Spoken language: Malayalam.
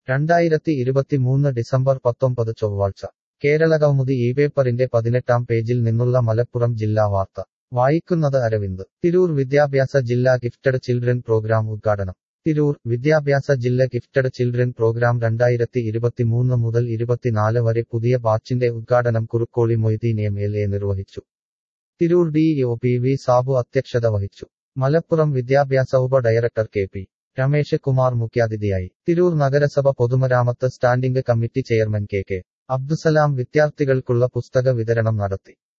രണ്ടായിരത്തി ഇരുപത്തിമൂന്ന് ഡിസംബർ പത്തൊമ്പത് ചൊവ്വാഴ്ച കേരളകൗമുദി ഈ പേപ്പറിന്റെ പതിനെട്ടാം പേജിൽ നിന്നുള്ള മലപ്പുറം ജില്ലാ വാർത്ത വായിക്കുന്നത് അരവിന്ദ് തിരൂർ വിദ്യാഭ്യാസ ജില്ലാ ഗിഫ്റ്റഡ് ചിൽഡ്രൻ പ്രോഗ്രാം ഉദ്ഘാടനം തിരൂർ വിദ്യാഭ്യാസ ജില്ല ഗിഫ്റ്റഡ് ചിൽഡ്രൻ പ്രോഗ്രാം രണ്ടായിരത്തി ഇരുപത്തിമൂന്ന് മുതൽ ഇരുപത്തിനാല് വരെ പുതിയ ബാച്ചിന്റെ ഉദ്ഘാടനം Kurukkoli Moideen M L A നിർവഹിച്ചു Tirur D O P V Sabu അധ്യക്ഷത വഹിച്ചു മലപ്പുറം വിദ്യാഭ്യാസ ഉപ director K P Ramesh Kumar മുഖ്യാതിഥിയായി തിരൂർ നഗരസഭ പൊതുമരാമത്ത് standing committee chairman K K Abdussalam വിദ്യാർത്ഥികൾക്കുള്ള പുസ്തക വിതരണം നടത്തി